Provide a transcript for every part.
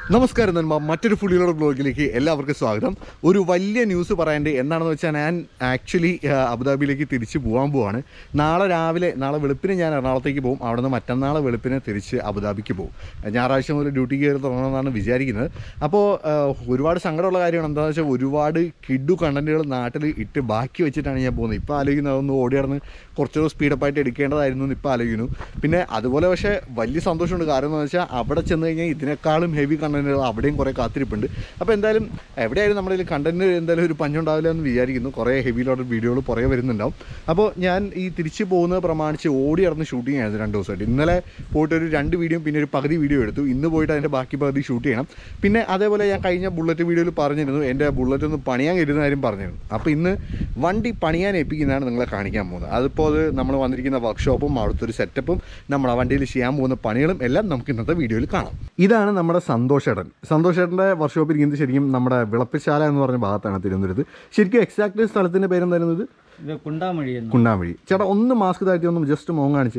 നമസ്കാരം നന്മ മറ്റൊരു ഫുള്ളിലോട് ബ്ലോഗിലേക്ക് എല്ലാവർക്കും സ്വാഗതം ഒരു വലിയ ന്യൂസ് പറയാണ്ട് എന്താണെന്ന് വെച്ചാൽ ഞാൻ ആക്ച്വലി അബുദാബിയിലേക്ക് തിരിച്ച് പോകാൻ പോവാണ് നാളെ രാവിലെ നാളെ വെളുപ്പിന് ഞാൻ എറണാകുളത്തേക്ക് പോകും അവിടെ നിന്ന് മറ്റന്നാൾ വെളുപ്പിന് തിരിച്ച് അബുദാബിക്ക് പോകും ഞായറാഴ്ച മുതൽ ഡ്യൂട്ടി കയറി തുടങ്ങണമെന്നാണ് വിചാരിക്കുന്നത് അപ്പോൾ ഒരുപാട് സങ്കടമുള്ള കാര്യമാണ് എന്താണെന്ന് വെച്ചാൽ ഒരുപാട് കിഡു കണ്ടന്റുകൾ നാട്ടിൽ ഇട്ട് ബാക്കി വെച്ചിട്ടാണ് ഞാൻ പോകുന്നത് ഇപ്പോൾ ആലോചിക്കുന്നത് അതൊന്ന് ഓടി നടന്ന് കുറച്ചുകൂടെ സ്പീഡപ്പായിട്ട് എടുക്കേണ്ടതായിരുന്നു എന്ന് ഇപ്പോൾ ആലോചിക്കുന്നു പിന്നെ അതുപോലെ പക്ഷേ വലിയ സന്തോഷമുണ്ട് കാരണം എന്ന് വെച്ചാൽ അവിടെ ചെന്ന് കഴിഞ്ഞാൽ ഇതിനേക്കാളും ഹെവി കണ്ടന്റുകൾ അവിടെയും കുറേ കാത്തിരിപ്പുണ്ട് അപ്പോൾ എന്തായാലും എവിടെയായാലും നമ്മുടെ കയ്യിൽ കണ്ടന്റ് എന്തായാലും ഒരു പഞ്ഞുണ്ടാവില്ല എന്ന് വിചാരിക്കുന്നു കുറേ ഹെവി ലോഡ് വീഡിയോകൾ പുറകെ വരുന്നുണ്ടാവും അപ്പോൾ ഞാൻ ഈ തിരിച്ച് പോകുന്നത് പ്രമാണിച്ച് ഓടി നടന്ന് ഷൂട്ടിംഗ് ആയിരുന്നു രണ്ട് ദിവസമായിട്ട് ഇന്നലെ പോയിട്ട് ഒരു രണ്ട് വീഡിയോ പിന്നെ ഒരു പകുതി വീഡിയോ എടുത്തു ഇന്ന് പോയിട്ട് അതിൻ്റെ ബാക്കി പകുതി ഷൂട്ട് ചെയ്യണം പിന്നെ അതേപോലെ ഞാൻ കഴിഞ്ഞ ബുള്ളറ്റ് വീഡിയോയിൽ പറഞ്ഞിരുന്നു എൻ്റെ ബുള്ളറ്റ് ഒന്ന് പണിയാൻ കരുതുന്ന കാര്യം പറഞ്ഞിരുന്നു അപ്പോൾ ഇന്ന് വണ്ടി പണിയാൻ ഏൽപ്പിക്കുന്നതാണ് നിങ്ങളെ കാണിക്കാൻ പോകുന്നത് അതിപ്പോൾ അത് നമ്മൾ വന്നിരിക്കുന്ന വർക്ക്ഷോപ്പും അവിടുത്തെ ഒരു സെറ്റപ്പും നമ്മൾ ആ വണ്ടിയിൽ ചെയ്യാൻ പോകുന്ന പണികളും എല്ലാം നമുക്ക് ഇന്നത്തെ വീഡിയോയിൽ കാണാം ഇതാണ് നമ്മുടെ സന്തോഷേട്ടൻ സന്തോഷേട്ടൻ്റെ വർക്ക്ഷോപ്പ് ഇരിക്കുന്നത് ശരിക്കും നമ്മുടെ വിളപ്പിശാല എന്ന് പറഞ്ഞ ഭാഗത്താണ് തിരുവനന്തപുരത്ത് ശരിക്കും എക്സാക്ട് സ്ഥലത്തിൻ്റെ പേരെന്തായിരുന്നത് ഇത് കുണ്ടാമഴി എന്ന് കുണ്ടാമ്പഴി ചേട്ടാ ഒന്ന് മാസ്ക് താഴ്ത്തി ഒന്ന് ജസ്റ്റ് മോൻ കാണിച്ച്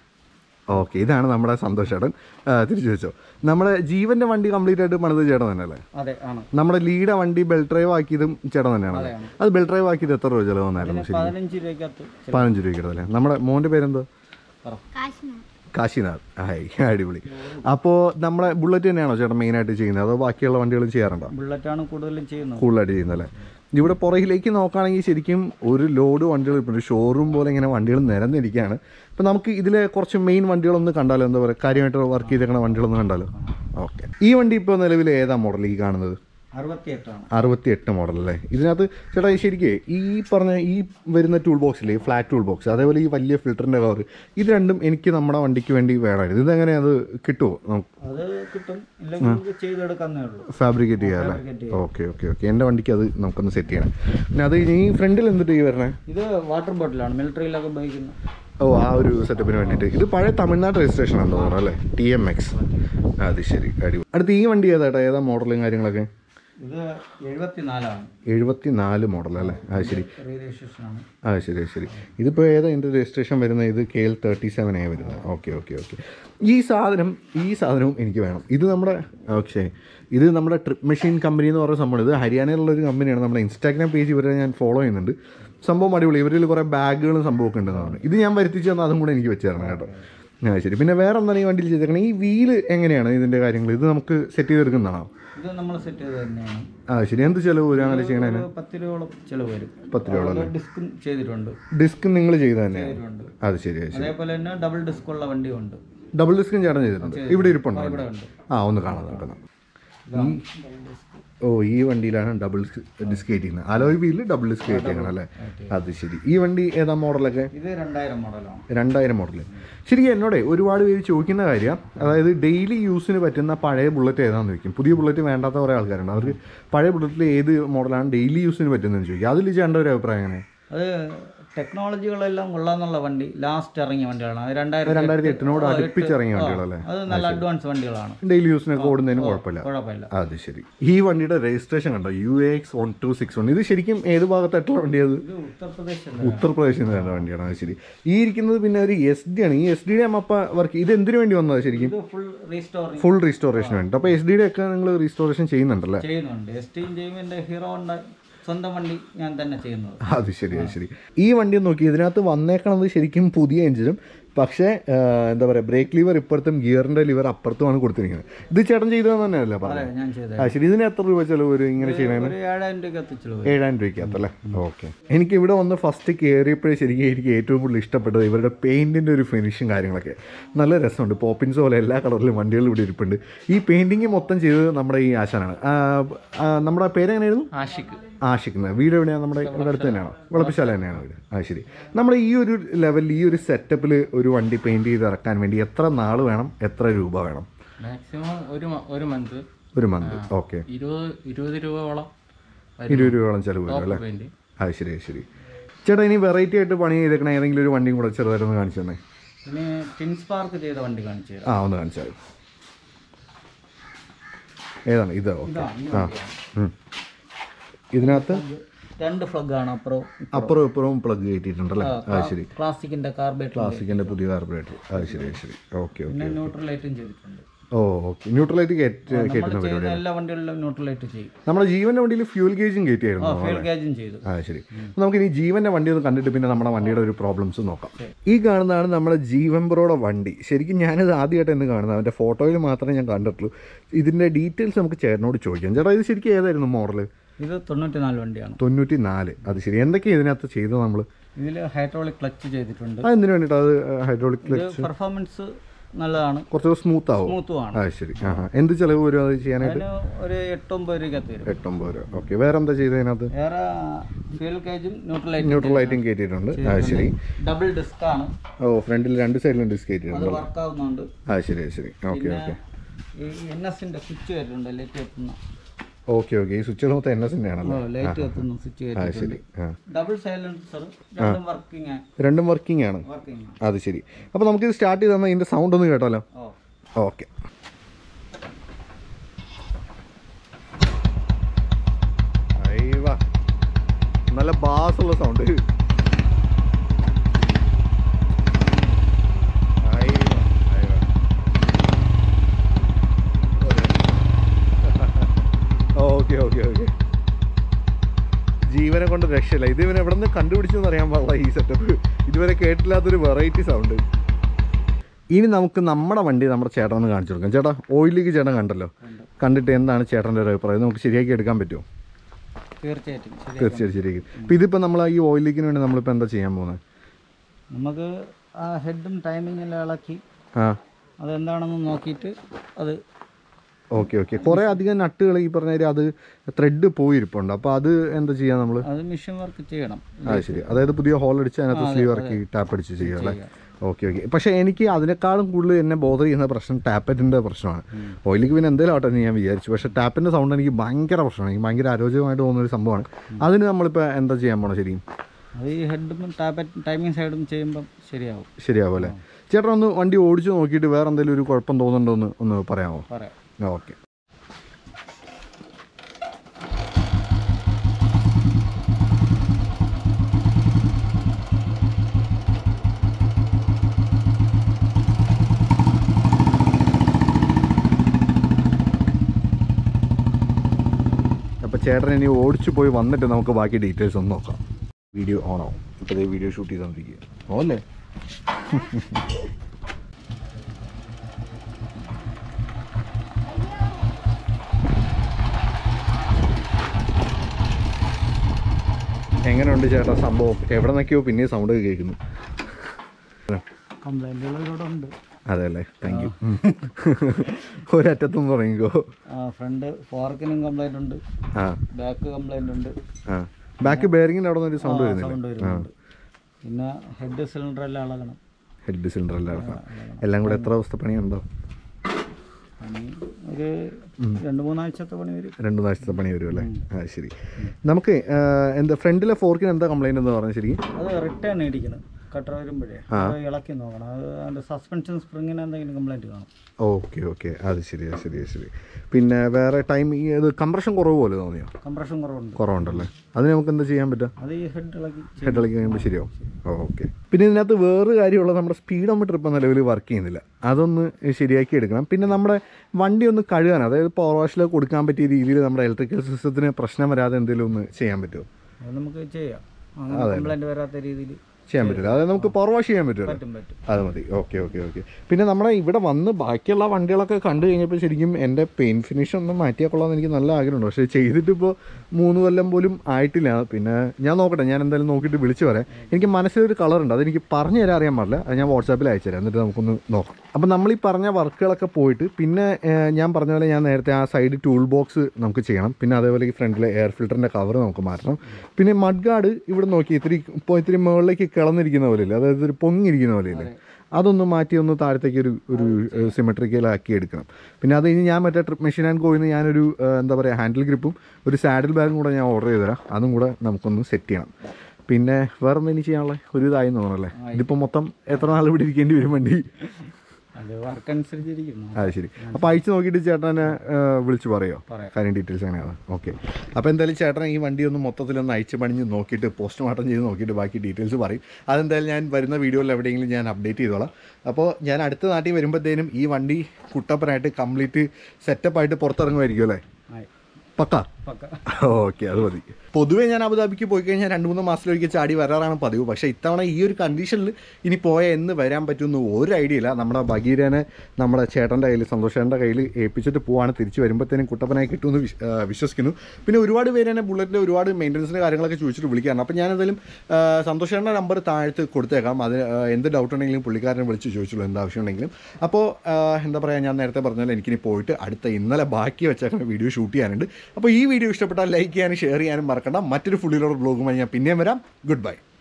ഓക്കെ ഇതാണ് നമ്മുടെ സന്തോഷേട്ടൻ ആ, തിരിച്ചു വെച്ചോ നമ്മുടെ ജീവന്റെ വണ്ടി കംപ്ലീറ്റ് ആയിട്ട് പണിത് ചേട്ടൻ തന്നെയല്ലേ അതെ ആണ് നമ്മുടെ ലീഡ വണ്ടി ബെൽറ്റ് ഡ്രൈവ് ആക്കിയതും ചേട്ടൻ തന്നെയാണ് അതെയാണ്. അത് ബെൽറ്റ് ഡ്രൈവ് ആക്കിയത് എത്ര രൂപ ചിലവ് വന്നായിരുന്നു ശരി പതിനഞ്ച് രൂപയ്ക്കകത്ത് ചില- പതിനഞ്ച് രൂപയ്ക്ക് അല്ലേ നമ്മുടെ മോൻ്റെ പേരെന്തോ പറ. കാശിനാഥ് ഹായ് അടിപൊളി അപ്പോൾ നമ്മുടെ ബുള്ളറ്റ് തന്നെയാണോ ചേട്ടൻ മെയിനായിട്ട് ചെയ്യുന്നത് അതോ ബാക്കിയുള്ള വണ്ടികളും ചെയ്യാറുണ്ടോ ബുള്ളറ്റാണ് കൂടുതലും ചെയ്യുന്നത് കൂടുതലായിട്ട് ചെയ്യുന്നല്ലേ ഇവിടെ പുറകിലേക്ക് നോക്കുകയാണെങ്കിൽ ശരിക്കും ഒരു ലോഡ് വണ്ടികൾ ഇപ്പോൾ ഒരു ഷോറൂം പോലെ ഇങ്ങനെ വണ്ടികൾ നിരന്നിരിക്കുകയാണ് അപ്പോൾ നമുക്ക് ഇതിലെ കുറച്ച് മെയിൻ വണ്ടികളൊന്ന് കണ്ടാലോ എന്താ പറയുക കാര്യമായിട്ട് വർക്ക് ചെയ്തേക്കണ വണ്ടികളൊന്ന് കണ്ടാലോ ഓക്കെ ഈ വണ്ടി ഇപ്പോൾ നിലവിൽ ഏതാ മോഡൽ ഈ കാണുന്നത് അറുപത്തിയെട്ടാണ് അറുപത്തി എട്ട് മോഡൽ അല്ലേ ഇതിനകത്ത് ചേട്ടാ ഈ ശരിക്കേ ഈ പറഞ്ഞ ഈ വരുന്ന ടൂൾ ബോക്സില്ലേ ഫ്ലാറ്റ് ടൂൾ ബോക്സ് അതേപോലെ ഈ വലിയ ഫിൽറ്ററിൻ്റെ കവർ ഇത് രണ്ടും എനിക്ക് നമ്മുടെ വണ്ടിക്ക് വേണ്ടി വേണമായിരുന്നു ഇതെങ്ങനെ അത് കിട്ടുമോ നമുക്ക് അത് കിട്ടും ഇല്ലെങ്കിൽ നമുക്ക് ചെയ്തെടുക്കാന്നേ ഉള്ളൂ ഫാബ്രിക്കേറ്റ് ചെയ്യാം അല്ലേ Fabricate ഓക്കെ ഓക്കെ ഓക്കെ എൻ്റെ വണ്ടിക്ക് അത് നമുക്കൊന്ന് സെറ്റ് ചെയ്യണം പിന്നെ അത് ഈ ഫ്രണ്ടിൽ എന്തിട്ട് ഈ വരണേ ഇത് വാട്ടർ ബോട്ടിലാണ് മിലിറ്ററിയിലൊക്കെ ഉപയോഗിക്കുന്ന ഓ ആ ഒരു സെറ്റപ്പിന് വേണ്ടിയിട്ട് ഇത് പഴയ തമിഴ്നാട് രജിസ്ട്രേഷൻ ആണെന്ന് തോന്നുന്നു അല്ലേ ടി എം എക്സ് അത് ശരി അടിപൊളി അടുത്ത് ഈ വണ്ടി ഏതാ ഏതാ മോഡലും കാര്യങ്ങളൊക്കെ ഇത് എഴുപത്തിനാലാണ് എഴുപത്തി നാല് മോഡൽ അല്ലേ അത് ശരി രജിസ്ട്രേഷനാണ് ആ ശരി ശരി ഇതിപ്പോൾ ഏതാ ഇതിൻ്റെ രജിസ്ട്രേഷൻ വരുന്നത് ഇത് കെ എൽ തേർട്ടി സെവൻ ആയി വരുന്നത് ഓക്കെ ഓക്കെ ഓക്കെ ഈ സാധനം ഈ സാധനവും എനിക്ക് വേണം ഇത് നമ്മുടെ ഓക്കെ ഇത് നമ്മുടെ ട്രിപ്പ് മെഷീൻ കമ്പനി എന്ന് പറയുന്ന സംഭവം ഇത് ഹരിയാനയിലുള്ള ഒരു കമ്പനിയാണ് നമ്മുടെ ഇൻസ്റ്റാഗ്രാം പേജ് ഇവരെ ഞാൻ ഫോളോ ചെയ്യുന്നുണ്ട് സംഭവം അടിപൊളി ഇവരിൽ കുറേ ബാഗുകളും സംഭവമൊക്കെ ഉണ്ടെന്നാണ് ഇത് ഞാൻ വരുത്തിച്ച് തന്നാൽ അതും കൂടെ എനിക്ക് വെച്ച് തരണം കേട്ടോ ആ ശരി പിന്നെ വേറെ എന്താണ് ഈ വണ്ടിയിൽ ചെയ്തേക്കണേ ഈ വീല് എങ്ങനെയാണ് ഇതിൻ്റെ കാര്യങ്ങൾ ഇത് നമുക്ക് സെറ്റ് ചെയ്തെടുക്കുന്നതാണോ ഇത് നമ്മൾ സെറ്റ് ചെയ്ത് തന്നെയാണ് ആ ശരി എന്ത് ചിലവ് വരും അങ്ങനെ ചെയ്യണതിന് ഒരു പത്ത് രൂപയോളം ചിലവ് വരും പത്ത് രൂപ ഡിസ്കും ചെയ്തിട്ടുണ്ട് ഡിസ്ക് നിങ്ങൾ ചെയ്ത് തന്നെയാണ് ചെയ്തിട്ടുണ്ട് അത് ശരി അത് ശരി അതേപോലെ തന്നെ ഡബിൾ ഡിസ്ക് ഉള്ള വണ്ടിയുണ്ട് ഡബിൾ ഡിസ്കും ചേട്ടൻ ചെയ്തിട്ടുണ്ട് ഇവിടെ ഇരിപ്പുണ്ടോ ഇവിടെ ഉണ്ട് ആ ഒന്ന് കാണാം നോക്കണം ഓ ഈ വണ്ടിയിലാണ് ഡബിൾ ഡിസ്ക് കയറ്റിക്കുന്നത് അലോയ് വീലിൽ ഡബിൾ ഡിസ്ക് കയറ്റിയാണ് അല്ലേ അത് ശരി ഈ വണ്ടി ഏതാ മോഡലൊക്കെ ഇത് രണ്ടായിരം മോഡലാണ് രണ്ടായിരം മോഡൽ ശരിക്കും എന്നോട് ഒരുപാട് പേര് ചോദിക്കുന്ന കാര്യം അതായത് ഡെയിലി യൂസിന് പറ്റുന്ന പഴയ ബുള്ളറ്റ് ഏതാണെന്ന് ചോദിക്കും പുതിയ ബുള്ളറ്റ് വേണ്ടാത്ത കുറേ ആൾക്കാരുണ്ട് അവർക്ക് പഴയ ബുള്ളറ്റിൽ ഏത് മോഡലാണ് ഡെയിലി യൂസിന് പറ്റുന്നതെന്ന് ചോദിക്കും അതിൽ ചേട്ടൻ്റെ ഒരു അഭിപ്രായം എങ്ങനെ അത് ടെക്നോളജികളെല്ലാം കൊള്ളാന്നുള്ള വണ്ടി ലാസ്റ്റ് ഇറങ്ങിയ വണ്ടികളാണ് അത് രണ്ടായിരത്തി രണ്ടായിരത്തി എട്ട്, എട്ടിനോട് ആ, അടുപ്പിച്ചിറങ്ങിയ എട്ട്, ആ, വണ്ടികളല്ലേ അത് നല്ല അഡ്വാൻസ് വണ്ടികളാണ് ഡെയിലി യൂസിനൊക്കെ ഓടുന്നതിന് കുഴപ്പമില്ല കുഴപ്പമില്ല അത് ശരി ഈ വണ്ടിയുടെ രജിസ്ട്രേഷൻ കണ്ടോ U X one two six one ഇത് ശരിക്കും ഏത് ഭാഗത്തായിട്ടുള്ള വണ്ടിയത് ഇത് ഉത്തർപ്രദേശിൽ ഉത്തർപ്രദേശിൽ നിന്ന് വരുന്ന വണ്ടിയാണ് അത് ശരി ഈ ഇരിക്കുന്നത് പിന്നെ ഒരു എസ് ഡി ആണ് ഈ എസ് ഡിയുടെ അമ്മ വർക്ക് ഇത് എന്തിനു വേണ്ടി വന്നത് ശരിക്കും ഇത് ഫുൾ റീസ്റ്റോറിംഗ് ഫുൾ റീസ്റ്റോറേഷൻ വേണ്ടി അപ്പോൾ എസ് ഡിയുടെ ഒക്കെ നിങ്ങൾ റീസ്റ്റോറേഷൻ ചെയ്യുന്നുണ്ടല്ലേ ചെയ്യുന്നുണ്ട് എസ് ടിയും ചെയ്യും എൻ്റെ ഹീറോ ഹോണ്ട സ്വന്തം വണ്ടി ഞാൻ തന്നെ ചെയ്യുന്നത് അത് ശരി അത് ശരി ഈ വണ്ടി ഒന്ന് നോക്കി ഇതിനകത്ത് വന്നേക്കണത് ശരിക്കും പുതിയ എഞ്ചിനും പക്ഷേ ആ, എന്താ പറയുക ബ്രേക്ക് ലിവർ ഇപ്പുറത്തും ഗിയറിൻ്റെ ലിവർ അപ്പുറത്തുമാണ് കൊടുത്തിരിക്കുന്നത് ഇത് ചേട്ടൻ ചെയ്തത് തന്നെയല്ലേ അതെ പറഞ്ഞത് ഞാൻ ചെയ്തത് ആ ശരി ഇതിന് എത്ര രൂപ ചിലവ് വരും ഇങ്ങനെ ചെയ്യണതിന് ഒരു ഏഴായിരം രൂപയ്ക്ക് എത്തിച്ചുള്ളൂ ഏഴായിരം രൂപയ്ക്കകത്തല്ലേ ഓക്കെ എനിക്ക് ഇവിടെ വന്ന് ഫസ്റ്റ് കയറിയപ്പോഴേ ശരിക്കും എനിക്ക് ഏറ്റവും കൂടുതൽ ഇഷ്ടപ്പെട്ടത് ഇവരുടെ പെയിൻറ്റിൻ്റെ ഒരു ഫിനിഷും കാര്യങ്ങളൊക്കെ നല്ല രസമുണ്ട് പോപ്പിൻസ് പോലെ എല്ലാ കളറിലും വണ്ടികളും ഇവിടെ ഇരിപ്പുണ്ട് ഈ പെയിൻറ്റിങ് മൊത്തം ചെയ്തത് നമ്മുടെ ഈ ആശാനാണ് ആ, ആ, നമ്മുടെ പേരെങ്ങനെയായിരുന്നു ആഷിക്ക് ആഷിക്കുന്നത് വീട് എവിടെയാണ് നമ്മുടെ ഇവിടെ അടുത്ത് തന്നെയാണോ വിളപ്പിശാല തന്നെയാണ് വീട് ആ ശരി നമ്മുടെ ഈ ഒരു ലെവലിൽ ഈ ഒരു സെറ്റപ്പിൽ ഒരു വണ്ടി പെയിൻറ്റ് ചെയ്ത് ഇറക്കാൻ വേണ്ടി എത്ര നാൾ വേണം എത്ര രൂപ വേണം മാക്സിമം ഒരു മ- ഒരു മന്ത് ഒരു മന്ത് ഓക്കെ ഇരുപത് ഇരുപത് രൂപയോളം ഇരുപത് രൂപയോളം ചിലവ് വരും അല്ലേ വേണ്ടി അത് ശരി അത് ശരി ചേട്ടാ ഇനി വെറൈറ്റി ആയിട്ട് പണി ചെയ്തേക്കണ ഏതെങ്കിലും ഒരു വണ്ടിയും കൂടെ ചെറുതായിട്ടൊന്ന് കാണിച്ചു തന്നെ പിന്നെ ടിൻസ് പാർക്ക് ചെയ്ത വണ്ടി കാണിച്ചു തരാം ആ ഒന്ന് കാണിച്ചാൽ മതി. ഏതാണ് ഇത് ഓക്കെ ആ ഉം. ഇതിനകത്ത് രണ്ട് ഫ്ലഗ് ആണ് അപ്പുറം അപ്പുറവും ഇപ്പുറവും പ്ലഗ് കയറ്റിയിട്ടുണ്ടല്ലേ അത് ശരി ക്ലാസിക്കിന്റെ കാർബേറ്റ് ക്ലാസിക്കിൻ്റെ പുതിയ കാർബറേറ്റർ അത് ശരി അത് ശരി ഓക്കെ ഓക്കെ പിന്നെ ന്യൂട്രൽ ലൈറ്റും ചെയ്തിട്ടുണ്ട് ഓ ഓക്കെ ന്യൂട്രലൈറ്റ് കയറ്റി നമ്മൾ കയറ്റുന്ന ചെയ്യുന്ന പരിപാടിയാണ് എല്ലാ വണ്ടികളിലും ന്യൂട്രലൈറ്റ് ചെയ്യും നമ്മുടെ ജീവന്റെ വണ്ടിയിൽ ഫ്യൂൽ ഗേജും ആ കയറ്റിയായിരുന്നു ഫീൽ ഗാജും ചെയ്തു ആ ശരി അപ്പൊ നമുക്ക് ഇനി ജീവന്റെ വണ്ടി ഒന്ന് കണ്ടിട്ട് പിന്നെ നമ്മുടെ വണ്ടിയുടെ ഒരു പ്രോബ്ലംസ് നോക്കാം ഈ കാണുന്നതാണ് നമ്മുടെ ജീവൻ ബ്രോയുടെ വണ്ടി ശരിക്കും ഞാനിത് ആദ്യമായിട്ട് എന്ന് കാണുന്നത് അവൻ്റെ ഫോട്ടോയിൽ മാത്രമേ ഞാൻ കണ്ടിട്ടുള്ളൂ ഇതിന്റെ ഡീറ്റെയിൽസ് നമുക്ക് ചേട്ടനോട് ചോദിക്കാം ചേട്ടാ ഇത് ശരിക്കും ഏതായിരുന്നു മോഡൽ ഇത് തൊണ്ണൂറ്റി നാല് വണ്ടിയാണ് തൊണ്ണൂറ്റി നാല് അത് ശരി എന്തൊക്കെയാണ് ഇതിനകത്ത് ചെയ്തത് നമ്മൾ ഇതിൽ ഹൈഡ്രോളിക് ക്ലച്ച് ചെയ്തിട്ടുണ്ട് അത് എന്തിനു വേണ്ടിയിട്ട് അത് ഹൈഡ്രോളിക് ഇത് പെർഫോമൻസ് നല്ലതാണ് കുറച്ചുകൂടെ സ്മൂത്ത് ആവും സ്മൂത്തും ആണ് ആ ശരി ആ ആ. എന്ത് ചിലവ് വരും അത് ചെയ്യാനായിട്ട് അതിന് ഒരു എട്ടൊമ്പത് രൂപയ്ക്കകത്ത് വരും എട്ടൊമ്പത് രൂപ ഓക്കെ വേറെ എന്താ ചെയ്തതിനകത്ത് വേറെ ഫ്യൂൽ ഗേജും ന്യൂട്രലൈറ്റും ന്യൂട്രൽ ലൈറ്റും കയറ്റിയിട്ടുണ്ട് ആ ശരി ഡബിൾ ഡിസ്ക് ആണ് ഓ ഫ്രണ്ടിൽ രണ്ട് സൈഡിലും ഡിസ്ക് കയറ്റിയിട്ടുണ്ട് അത് വർക്ക് ആവുന്നുണ്ട് ആ ശരി ശരി ഓക്കെ പിന്നെ ഓക്കെ ഈ എൻ എസിന്റെ സ്വിച്ച് വരുന്നുണ്ട് ലൈറ്റ് കത്തുന്ന ഓക്കെ ഓക്കെ ഈ സ്വിച്ചുകൾ മൊത്തം എൻ എസിൻ്റെ ആണല്ലോ ലൈറ്റ് കത്തുന്ന സ്വിച്ച് ആ ശരി ആ ഡബിൾ സൈലൻസർ രണ്ടും വർക്കിംഗ് രണ്ടും വർക്കിംഗ് ആണ് വർക്കിംഗ് അത് ശരി അപ്പോൾ നമുക്കിത് സ്റ്റാർട്ട് ചെയ്ത് തന്നാൽ ഇതിൻ്റെ സൗണ്ട് ഒന്ന് കേട്ടാലോ ഓ ഓക്കെ അയ്യവാ നല്ല ബാസുള്ള സൗണ്ട് ഓക്കെ ഓക്കെ ഓക്കെ ജീവനെ കൊണ്ട് രക്ഷയില്ല ഇത് ഇവൻ എവിടെ നിന്ന് കണ്ടുപിടിച്ചെന്ന് അറിയാൻ പാടില്ല ഈ സെറ്റപ്പ് ഇതുവരെ കേട്ടില്ലാത്തൊരു വെറൈറ്റി സൗണ്ട് ഇനി നമുക്ക് നമ്മുടെ വണ്ടി നമ്മുടെ ചേട്ടനൊന്ന് കാണിച്ചു കൊടുക്കാം ചേട്ടാ ഓയിലേക്ക് ചേട്ടൻ കണ്ടല്ലോ കണ്ടിട്ട് എന്താണ് ചേട്ടൻ്റെ ഒരു അഭിപ്രായം നമുക്ക് ശരിയാക്കി എടുക്കാൻ പറ്റുമോ തീർച്ചയായിട്ടും ശരി തീർച്ചയായിട്ടും ശരിയാക്കി ഇപ്പം ഇതിപ്പോൾ നമ്മൾ ഈ ഓയിലേക്കിന് വേണ്ടി നമ്മളിപ്പോൾ എന്താ ചെയ്യാൻ പോകുന്നത് നമുക്ക് ആ ഹെഡും ടൈമിംഗ് എല്ലാം ഇളക്കി ആ അതെന്താണെന്ന് നോക്കിയിട്ട് അത് ഓക്കെ ഓക്കെ കുറേ അധികം നട്ടുകൾ ഈ പറഞ്ഞ മാതിരി അത് ത്രെഡ് പോയിരിപ്പുണ്ട് അപ്പോൾ അത് എന്താ ചെയ്യാൻ നമ്മൾ അത് മെഷീൻ വർക്ക് ചെയ്യണം ആ ശരി അതായത് പുതിയ ഹോൾ അടിച്ച് അതിനകത്ത് സ്ലീവ് ഇറക്കി ടാപ്പ് അടിച്ച് ചെയ്യുക അല്ലേ ഓക്കെ ഓക്കെ പക്ഷേ എനിക്ക് അതിനേക്കാളും കൂടുതൽ എന്നെ ബോധർ ചെയ്യുന്ന പ്രശ്നം ടാപ്പറ്റിൻ്റെ പ്രശ്നമാണ് ഓയിലേക്ക് പിന്നെ എന്തെങ്കിലും ആവട്ടെ എന്ന് ഞാൻ വിചാരിച്ചു പക്ഷേ ടാപ്പിൻ്റെ സൗണ്ട് എനിക്ക് ഭയങ്കര പ്രശ്നമാണ് എനിക്ക് ഭയങ്കര അരോചകമായിട്ട് തോന്നുന്ന ഒരു സംഭവമാണ് അതിന് നമ്മളിപ്പോൾ എന്താ ചെയ്യാൻ പോണത് ശരിയും അത് ഈ ഹെഡും ടാപ്പറ്റ് ടൈമിംഗ് സൈഡും ചെയ്യുമ്പം ശരിയാവും ശരിയാവും അല്ലേ ചേട്ടൻ ഒന്ന് വണ്ടി ഓടിച്ച് നോക്കിയിട്ട് വേറെ എന്തെങ്കിലും ഒരു കുഴപ്പം തോന്നുന്നുണ്ടോ എന്ന് ഒന്ന് പറയാമോ പറയാം ഓക്കെ അപ്പോൾ ചേട്ടൻ ഇനി ഓടിച്ചു പോയി വന്നിട്ട് നമുക്ക് ബാക്കി ഡീറ്റെയിൽസ് ഒന്ന് നോക്കാം വീഡിയോ ഓണാവും ഇപ്പോൾ വീഡിയോ ഷൂട്ട് ചെയ്തുകൊണ്ടിരിക്കുക ഓ അല്ലേ എങ്ങനെയുണ്ട് ചേട്ടാ സംഭവം എവിടെ നിന്നൊക്കെയോ പിന്നെയും സൗണ്ട് കേൾക്കുന്നു കംപ്ലൈൻറ്റുകൾ ഇവിടെ ഉണ്ട് അതെ അല്ലേ താങ്ക് യു ഒരറ്റത്തുനിന്ന് തുടങ്ങിക്കോ ഫ്രണ്ട് ഫോർക്കിനും കംപ്ലൈൻ്റ് ഉണ്ട് ആ ബാക്ക് കംപ്ലൈൻ്റ് ഉണ്ട് ആ ബാക്ക് ബെയറിങ്ങിൻ്റെ അവിടെ നിന്നൊരു സൗണ്ട് സൗണ്ട് വരുന്നില്ല വരുന്നുണ്ട് പിന്നെ ഹെഡ് സിലിണ്ടർ എല്ലാം അളകണം ഹെഡ് സിലിണ്ടർ എല്ലാം ഇറക്കാം എല്ലാം കൂടെ എത്ര ദിവസത്തെ പണിയുണ്ടോ പണി ഒരു രണ്ട് മൂന്നാഴ്ചത്തെ പണി വരും രണ്ട് നാശത്തെ പണി വരും അല്ലേ ആ ശരി നമുക്ക് ആ, എന്താ ഫ്രണ്ടിലെ ഫോർക്കിന് എന്താ കംപ്ലൈൻറ്റ് എന്ന് പറഞ്ഞാൽ ശരി അത് റിട്ടേൺ ഇടിക്കണം കട്ടർ വരുമ്പോഴേ അത് ഇളക്കി നോക്കണം അത് അതിൻ്റെ സസ്പെൻഷൻ സ്പ്രിങ്ങിന് എന്തെങ്കിലും കംപ്ലൈൻറ്റ് കാണും ഓക്കെ ഓക്കെ അത് ശരി അത് ശരി അത് ശരി പിന്നെ വേറെ ടൈം ഈ ഇത് കംപ്രഷൻ കുറവ് പോലെ തോന്നിയോ കംപ്രഷൻ കുറവുണ്ട് കുറവുണ്ടല്ലേ അതിന് നമുക്ക് എന്താ ചെയ്യാൻ പറ്റുക അത് ഈ ഹെഡ് ഇളക്കി ഹെഡ് ഇളക്കി കഴിയുമ്പോൾ ശരിയാവും ഓക്കെ പിന്നെ ഇതിനകത്ത് വേറെ കാര്യമുള്ളത് നമ്മുടെ സ്പീഡോമീറ്റർ ഇപ്പം നിലവിൽ വർക്ക് ചെയ്യുന്നില്ല അതൊന്ന് ശരിയാക്കി എടുക്കണം പിന്നെ നമ്മുടെ വണ്ടി ഒന്ന് കഴുകാൻ അതായത് പവർ വാഷിൽ കൊടുക്കാൻ പറ്റിയ രീതിയിൽ നമ്മുടെ ഇലക്ട്രിക്കൽ സിസ്റ്റത്തിന് പ്രശ്നം വരാതെ എന്തെങ്കിലും ഒന്ന് ചെയ്യാൻ പറ്റുമോ അത് നമുക്ക് ചെയ്യാം അങ്ങനെ കംപ്ലൈൻറ്റ് വരാത്ത രീതിയിൽ ചെയ്യാൻ പറ്റില്ല അതായത് നമുക്ക് പവർ വാഷ് ചെയ്യാൻ പറ്റുമല്ലോ പറ്റും പറ്റും അത് മതി ഓക്കെ ഓക്കെ ഓക്കെ പിന്നെ നമ്മുടെ ഇവിടെ വന്ന് ബാക്കിയുള്ള വണ്ടികളൊക്കെ കണ്ടു കഴിഞ്ഞപ്പോൾ ശരിക്കും എൻ്റെ പെയിൻ ഫിനിഷ് ഒന്ന് മാറ്റിയാൽ കൊള്ളാമെന്ന് എനിക്ക് നല്ല ആഗ്രഹമുണ്ട് പക്ഷേ ചെയ്തിട്ട് ഇപ്പോൾ മൂന്ന് കൊല്ലം പോലും ആയിട്ടില്ല പിന്നെ ഞാൻ നോക്കട്ടെ ഞാൻ എന്തായാലും നോക്കിയിട്ട് വിളിച്ചു പറയാം എനിക്ക് മനസ്സിലൊരു കളറുണ്ട് അതെനിക്ക് പറഞ്ഞു തരാൻ അറിയാൻ പാടില്ല അത് ഞാൻ വാട്സാപ്പിൽ അയച്ചു തരാം എന്നിട്ട് നമുക്കൊന്ന് നോക്കാം അപ്പം നമ്മൾ ഈ പറഞ്ഞ വർക്കുകളൊക്കെ പോയിട്ട് പിന്നെ ഏഹ്, ഞാൻ പറഞ്ഞ പോലെ ഞാൻ നേരത്തെ ആ സൈഡ് ടൂൾ ബോക്സ് നമുക്ക് ചെയ്യണം പിന്നെ അതേപോലെ ഈ ഫ്രണ്ടിലെ എയർ ഫിൽറ്ററിൻ്റെ കവർ നമുക്ക് മാറ്റണം പിന്നെ മഡ് ഗാർഡ് ഇവിടെ നോക്കി ഇത്തിരി ഇപ്പോൾ ഇത്തിരി മുകളിലേക്ക് കിളന്നിരിക്കുന്ന പോലെ ഇല്ലേ അതായത് ഒരു പൊങ്ങിയിരിക്കുന്ന പോലെ ഇല്ലേ അതൊന്ന് മാറ്റി ഒന്ന് താഴത്തേക്ക് ഒരു ഒരു സിമെട്രിക്കലാക്കി എടുക്കണം പിന്നെ അത് ഇനി ഞാൻ മറ്റേ ട്രിപ്പ് മെഷീൻ ആൻഡ് കോയിന്ന് ഞാനൊരു ഏഹ്, എന്താ പറയുക ഹാൻഡിൽ ഗ്രിപ്പും ഒരു സാഡിൽ ബാഗും കൂടെ ഞാൻ ഓർഡർ ചെയ്ത് തരാം അതും കൂടെ നമുക്കൊന്ന് സെറ്റ് ചെയ്യണം പിന്നെ വേറെ എന്തെങ്കിലും ചെയ്യാനുള്ള ഒരു ഇതായി തോന്നണല്ലേ ഇതിപ്പോൾ മൊത്തം എത്ര നാൾ ഇവിടെ ഇരിക്കേണ്ടി വരും വണ്ടി അത് വർക്ക് അനുസരിച്ചിരിക്കും അത് ശരി അപ്പോൾ അയച്ചു നോക്കിയിട്ട് ചേട്ടനെ ആ, വിളിച്ച് പറയോ പറയാം. കാര്യം ഡീറ്റെയിൽസ് അങ്ങനെയാണ് ഓക്കെ അപ്പോൾ എന്തായാലും ചേട്ടൻ ഈ വണ്ടി ഒന്ന് മൊത്തത്തിലൊന്ന് അയച്ച് പണിഞ്ഞ് നോക്കിയിട്ട് പോസ്റ്റ്മോർട്ടം ചെയ്ത് നോക്കിയിട്ട് ബാക്കി ഡീറ്റെയിൽസ് പറയും അതെന്തായാലും ഞാൻ വരുന്ന വീഡിയോയിൽ എവിടെയെങ്കിലും ഞാൻ അപ്ഡേറ്റ് ചെയ്തോളാം അപ്പോൾ ഞാൻ അടുത്ത നാട്ടിൽ വരുമ്പോഴത്തേനും ഈ വണ്ടി കുട്ടപ്പനായിട്ട് കംപ്ലീറ്റ് സെറ്റപ്പായിട്ട് പുറത്തിറങ്ങുമായിരിക്കും അല്ലേ ആയി പക്ക പക്ക ഓക്കെ അത് മതി പൊതുവേ ഞാൻ അബുദാബിക്ക് പോയി കഴിഞ്ഞാൽ രണ്ട് മൂന്ന് മാസത്തിലൊരിക്കൽ ചാടി വരാറാണ് പതിവ് പക്ഷേ ഇത്തവണ ഈ ഒരു കണ്ടീഷനിൽ ഇനി പോയ എന്ന് വരാൻ പറ്റുമെന്ന് ഒരു ഐഡിയ ഇല്ല നമ്മുടെ ബഗീരനെ നമ്മുടെ ചേട്ടൻ്റെ കയ്യിൽ സന്തോഷേൻ്റെ കയ്യിൽ ഏൽപ്പിച്ചിട്ട് പോവാണ് തിരിച്ച് വരുമ്പോഴത്തേനും കുട്ടപ്പനായി കിട്ടുമെന്ന് വിശ്- ആ, വിശ്വസിക്കുന്നു പിന്നെ ഒരുപാട് പേര് എന്നെ ബുള്ളറ്റിൻ്റെ ഒരുപാട് മെയിൻ്റനൻസിൻ്റെ കാര്യങ്ങളൊക്കെ ചോദിച്ചിട്ട് വിളിക്കാറുണ്ട് അപ്പോൾ ഞാൻ എന്തായാലും സന്തോഷേൻ്റെ നമ്പർ താഴത്ത് കൊടുത്തേക്കാം അത് ആ, എന്ത് ഡൗട്ട് ഉണ്ടെങ്കിലും പുള്ളിക്കാരനെ വിളിച്ച് ചോദിച്ചുള്ളൂ എന്ത് ആവശ്യം ഉണ്ടെങ്കിലും അപ്പോൾ ആ, എന്താ പറയുക ഞാൻ നേരത്തെ പറഞ്ഞാൽ എനിക്കിനി പോയിട്ട് അടുത്ത ഇന്നലെ ബാക്കി വെച്ചേക്കുന്ന വീഡിയോ ഷൂട്ട് ചെയ്യാനുണ്ട് അപ്പോൾ ഈ വീഡിയോ ഇഷ്ടപ്പെട്ടാൽ ലൈക്ക് ചെയ്യാനും ഷെയർ ചെയ്യാനും മറക്കണ്ട മറ്റൊരു ഫുള്ളിലുള്ള ബ്ലോഗുമായി ഞാൻ പിന്നെയും വരാം ഗുഡ് ബൈ